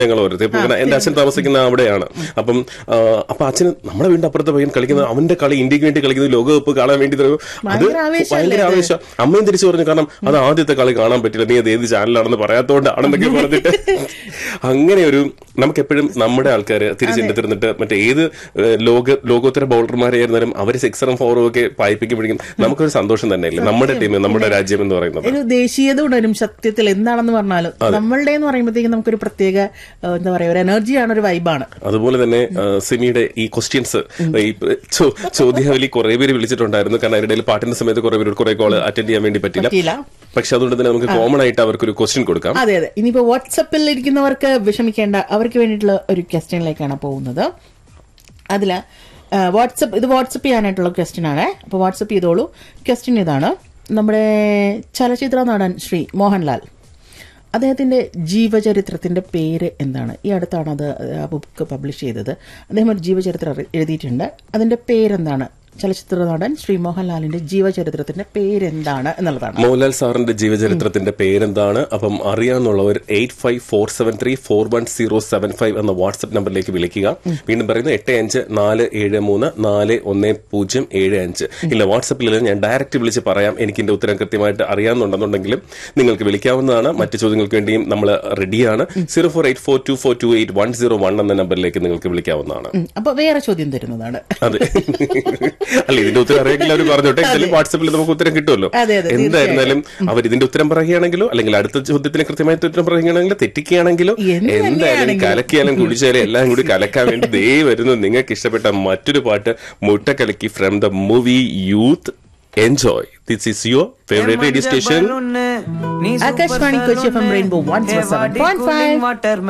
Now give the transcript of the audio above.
ഞങ്ങൾ ഓരോരുത്തർ ഇപ്പൊ ഇങ്ങനെ എന്റെ അച്ഛൻ താമസിക്കുന്ന അവിടെയാണ് അപ്പം ആ, അപ്പൊ അച്ഛന് നമ്മുടെ വീടിന്റെ അപ്പുറത്തെ പയ്യൻ കളിക്കുന്നത് അവന്റെ കളി ഇന്ത്യക്ക് വേണ്ടി കളിക്കുന്നത് ലോകകപ്പ് കാണാൻ വേണ്ടി തരും. അത് ഭയങ്കര ആവേശമല്ലേ ഭയങ്കര അത്? ആവേശം അമ്മയും തിരിച്ചു പറഞ്ഞു കാരണം അത് ആദ്യത്തെ കളി കാണാൻ പറ്റില്ല നീ അത് ഏത് ചാനലാണെന്ന് പറയാത്തോണ്ടാണെന്നൊക്കെ പറഞ്ഞിട്ട് അങ്ങനെ ഒരു നമുക്ക് എപ്പോഴും നമ്മുടെ ആൾക്കാർ തിരിച്ചെടുത്തിരുന്നിട്ട് മറ്റേ ഏത് ഏഹ്, ലോക ലോകോത്തര ബൗളർമാരായിരുന്നാലും അവര് സിക്സറും ഫോറും ഒക്കെ പായിപ്പിക്കുമ്പോഴേക്കും നമുക്കൊരു സന്തോഷം തന്നെയല്ലേ നമ്മുടെ ടീം നമ്മുടെ രാജ്യം എന്ന് പറയുന്നത് ഒരു ദേശീയത ഉണരും സത്യത്തിൽ എന്താണെന്ന് പറഞ്ഞാലും നമ്മളുടെ എന്ന് പറയുമ്പോഴത്തേക്കും നമുക്കൊരു പ്രത്യേക ഏഹ്, എന്താ പറയാ ഒരു എനർജിയാണ് ഒരു വൈബാണ് അതുപോലെ തന്നെ ആ, സിമിയുടെ ഈ ക്വസ്റ്റ്യൻസ് ഈ ചോ- ചോദ്യാവലി കുറെ പേര് വിളിച്ചിട്ടുണ്ടായിരുന്നു കാരണം അതിനിടയിൽ പാട്ടിന്റെ സമയത്ത് കുറെ പേര് കുറെ കോൾ അറ്റൻഡ് ചെയ്യാൻ വേണ്ടി പറ്റില്ല പറ്റിയില്ല പക്ഷെ അതുകൊണ്ട് തന്നെ നമുക്ക് കോമൺ ആയിട്ട് അവർക്ക് ഒരു ക്വസ്റ്റ്യൻ കൊടുക്കാം അതെ അതെ ഇനിയിപ്പോ വാട്സപ്പിൽ ഇരിക്കുന്നവർക്ക് വിഷമിക്കേണ്ട അവർക്ക് വേണ്ടിയിട്ടുള്ള ഒരു ക്വസ്റ്റ്യനിലേക്കാണ് പോകുന്നത് അതില് വാട്സപ്പ് ഇത് വാട്സപ്പ് ചെയ്യാനായിട്ടുള്ള ക്വസ്റ്റ്യൻ ആണ് അപ്പോൾ വാട്സപ്പ് ചെയ്തോളൂ ക്വസ്റ്റ്യൻ ഇതാണ് നമ്മുടെ ചലച്ചിത്ര നടൻ ശ്രീ മോഹൻലാൽ അദ്ദേഹത്തിന്റെ ജീവചരിത്രത്തിന്റെ പേര് എന്താണ് ഈ അടുത്താണ് അത് ആ ബുക്ക് പബ്ലിഷ് ചെയ്തത് അദ്ദേഹം ഒരു ജീവചരിത്രം എഴു- എഴുതിയിട്ടുണ്ട് അതിന്റെ പേരെന്താണ് ചലച്ചിത്ര നടൻ ശ്രീ മോഹൻലാലിന്റെ ജീവചരിത്രത്തിന്റെ പേരെന്താണ് എന്നുള്ളതാണ് മോഹൻലാൽ സാറിന്റെ ജീവചരിത്രത്തിന്റെ പേരെന്താണ് അപ്പം അറിയാന്നുള്ളവർ eight five four seven three four one zero seven five എന്ന വാട്സ്ആപ്പ് നമ്പറിലേക്ക് വിളിക്കുക വീണ്ടും പറയുന്നു എട്ട് അഞ്ച് നാല് ഏഴ് മൂന്ന് നാല് ഒന്ന് പൂജ്യം ഏഴ് അഞ്ച് ഇല്ല വാട്സപ്പിൽ ഞാൻ ഡയറക്റ്റ് വിളിച്ച് പറയാം എനിക്ക് എന്റെ ഉത്തരം കൃത്യമായിട്ട് അറിയാമെന്നുണ്ടെന്നുണ്ടെങ്കിലും നിങ്ങൾക്ക് വിളിക്കാവുന്നതാണ് മറ്റു ചോദ്യങ്ങൾക്ക് വേണ്ടിയും നമ്മൾ റെഡിയാണ് zero four eight four two four two eight one zero one എന്ന നമ്പറിലേക്ക് നിങ്ങൾക്ക് വിളിക്കാവുന്നതാണ് ഉം, അപ്പൊ വേറെ ചോദ്യം തരുന്നതാണ് അതെ അല്ല ഇതിന്റെ ഉത്തരം അറിയെങ്കിൽ അവർ പറഞ്ഞോട്ടെ എന്തായാലും വാട്സപ്പിൽ നമുക്ക് ഉത്തരം കിട്ടുമല്ലോ അതെ, അതെ, എന്തായിരുന്നാലും അവർ ഇതിന്റെ ഉത്തരം പറയുകയാണെങ്കിലോ അല്ലെങ്കിൽ അടുത്ത ചോദ്യത്തിന് കൃത്യമായിട്ട് ഉത്തരം പറയുകയാണെങ്കിലോ തെറ്റിക്കുകയാണെങ്കിലോ എന്ത് എന്തായാലും തന്നെയാണെങ്കിലും. കലക്കിയാലും കുടിച്ചാലും എല്ലാം കൂടി കലക്കാൻ വേണ്ടി ദേ വരുന്നു നിങ്ങൾക്ക് ഇഷ്ടപ്പെട്ട മറ്റൊരു പാട്ട് മുട്ടക്കലക്കി from the movie Youth enjoy this is your favourite radio station Akashvani Kochi F M rainbow one seven point five